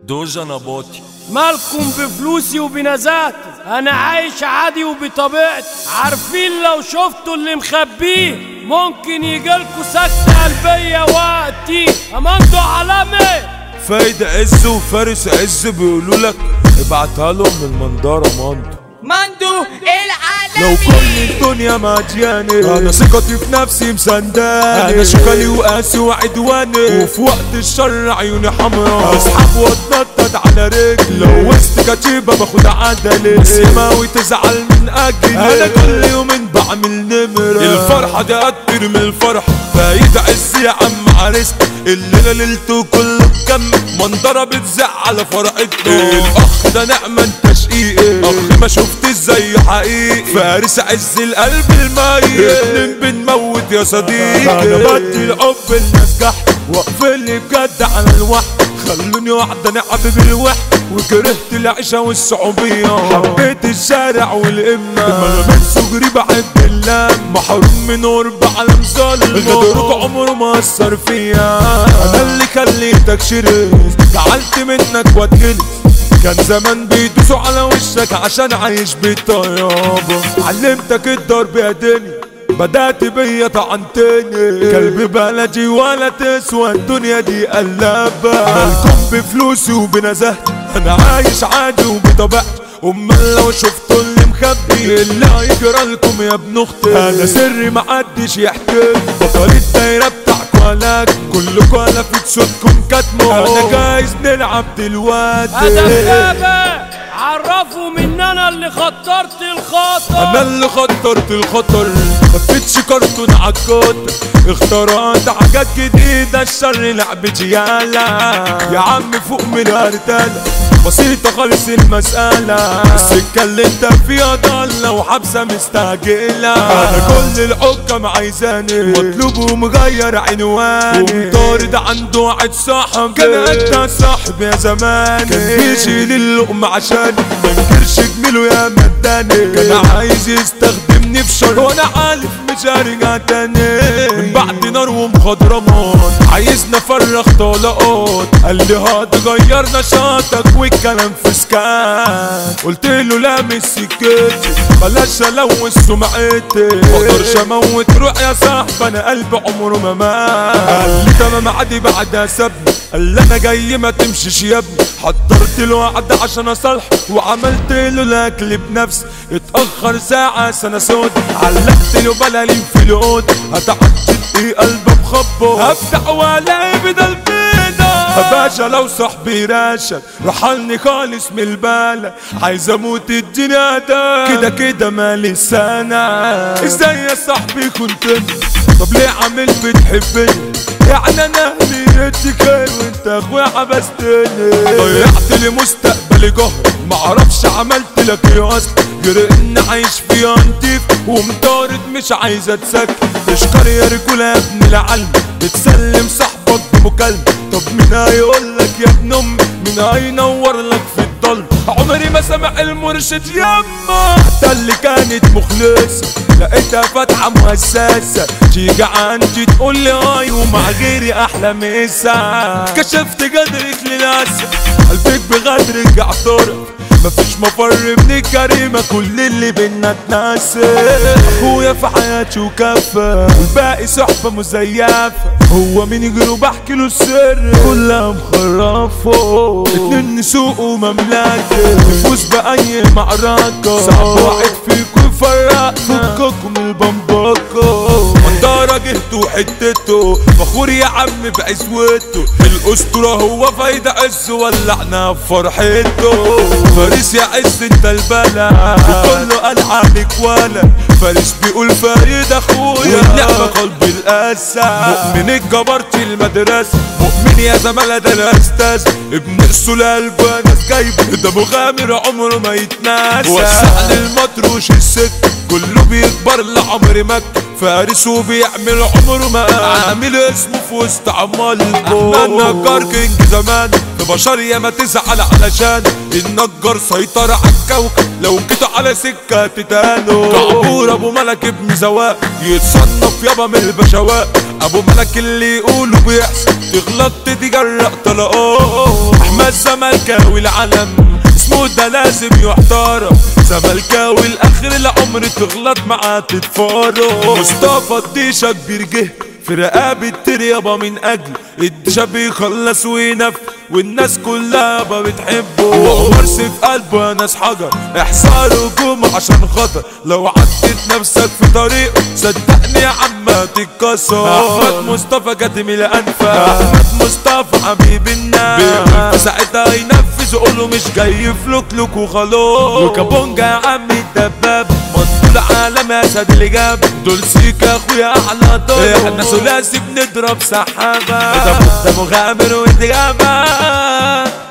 دوجا نباطي مالكم بفلوسي وبنزاتي انا عايش عادي وبطبيعتي عارفين لو شفتوا اللي مخبيه ممكن يجيلكوا سكتة قلبية وقتي امانتوا علامة فايد عز وفارس عز بيقولوا لك ابعتها لهم من المنظرة ماندو مندو العالمي لو كل الدنيا مجاني انا ثقتي في نفسي مسنداني انا شغالي وقاسي وعدواني وفي وقت الشر عيوني حمرا اسحب واتنطط على رجلي لو وسط كتيبة باخد عدلي بس يماوي تزعل من اجلي انا كل يومين بعمل نمرة الفرحة دي اكتر من الفرحة فايد عز يا عم عرست الليلة ليلته كله كم منظرة بتزع على فرقتنا الاخ ده نعمة انت شقيقي اخ ما شفت ازاي حقيقي فارس عز القلب الميت اتنين بنموت يا صديقي انا بدي الحب الناس جحد واقفلي بجد على الوحد خلوني واحدة نعب بالوحد وكرهت العيشة والصعوبية حبيت الشارع والإمة من صغري بحب اللام محروم من قرب على مظلم غدرك عمره ما أثر فيا أنا اللي خليتك شرس جعلت منك واتجلس كان زمان بيدوسوا على وشك عشان عايش بالطيابة علمتك الضرب يا دنيا بدأت بيا طعنتني كلب بلدي ولا تسوى الدنيا دي قلابة مالكم بفلوسي وبنزهتي انا عايش عادي وبطبيعتي امال لو شفتوا اللي مخبي اللي هيجرى لكم يا ابن اختي انا سري محدش يحكي بطل الدايره بتاعكوا هلاك كلكوا لفت صوتكم كاتمه انا جايز نلعب دلوقتي هدف عرفوا من انا اللي خطرت الخطر انا اللي خطرت الخطر لفتش كرتون عالكتر اخترعت حاجات جديدة الشر لعبتي يالا يا عم فوق من الهرتلة بسيطة خالص المسألة السكة اللي انت فيها ضالة وحبسة مستعجلة انا كل الحكم عايزاني مطلوب ومغير عنواني ومطارد عنده واحد صاحب كان اجدع صاحب يا زماني كان بيشيل اللقمة عشان ما انكرش جميله يا مداني كان عايز يستخدمني في شر وانا عارف مش هرجع تاني من بعد نار ومخضرمات عايزنا نفرغ طلقات قال لي هتغير نشاطك والكلام في سكات قلت له لا مش سكتي بلاش الوث سمعتي مقدرش اموت روح يا صاحبي انا قلبي عمره ما مات قال لي تمام عادي بعدها سابني قال لي انا جاي ما تمشيش يا ابني حضرت له وعد عشان اصالح وعملت له الاكل بنفسي اتاخر ساعه سنه سود علقت له بلالين في العود هتعدي ايه قلبه بخبه هفتح والاقي بدل بيضة باشا لو صاحبي راشد رحلني خالص من البالة عايز اموت الدنيا ده كده كده مالي سنة ازاي يا صاحبي كنت انت طب ليه عامل بتحبني يعني انا نيتي كان وانت اخويا حبستني ضيعت لي مستقبلي جهر معرفش عملت لك ايه اصلا غير ان عايش فيها نضيف ومطارد مش عايز اتسكت اشكر يا رجولة يا ابن العلم بتسلم صاحبك بمكالمة طب مين هيقول لك يا ابن امي مين هينور لك في الضل عمري ما سمع المرشد يما حتى اللي كانت مخلصة لقيتها فاتحة مؤسسة تيجي عندي تقول لي اي ومع غيري احلى مسا كشفت قدرك للاسف قلبك بغدرك اعترف مفيش مفر من الكريمة كل اللي بينا اتنسى اخويا في حياتي وكفى والباقي صحبة مزيفة هو مين يجري وبحكي له السر كلها مخرفة اتنين نسوق ومملكة نفوز بأي معركة صعب واحد فيكم يفرقنا فككم البمبكة منظرة جهته وحتته فخور يا عم بعزوته الأسطورة هو فايدة عز ولعنا في فرحته فارس يا عز انت البلا كله قال عليك ولا فارس بيقول فايد اخويا والنعمة قلب الاسد مؤمن اتجبرت المدرسة مؤمن يا زمالة ده الاستاذ ابن السلال ناس جايب ده مغامر عمره ما يتناسى وسع للمطروش الست كله بيكبر لعمر مكة فارس وبيعمل عمره ما عامل اسمه في وسط عمالكم احمد نجار كينج زمان في بشر يا ما تزعل علشان النجار سيطر على الكوكب لو جيتوا على سكة تتانوا كعبور ابو ملك ابن زواق يتصنف يابا من البشوات ابو ملك اللي يقوله بيحصل تغلط تتجرأ طلقات احمد زمان زملكاوي العلم اسمه ده لازم يحترم زملكاوي الاخر العمر تغلط معاه تتفارق مصطفى الديشة كبير جه في رقابة تريابة من أجل الدشا بيخلص وينف والناس كلها ما بتحبه وقرص في قلبه يا ناس حجر احصار هجوم عشان خطر لو عدت نفسك في طريقه صدقني يا عم هتتكسر احمد مصطفى كاتم الانفاس احمد مصطفى حبيب الناس ساعتها ينفذ قوله مش جاي فلوكلوك وخلاص وكابونجا يا عم الدباب مطلوع عالم اسد اللي جاب دول سيكا اخويا احلى دول احنا ثلاثي بنضرب سحابه ده مغامر واتجابه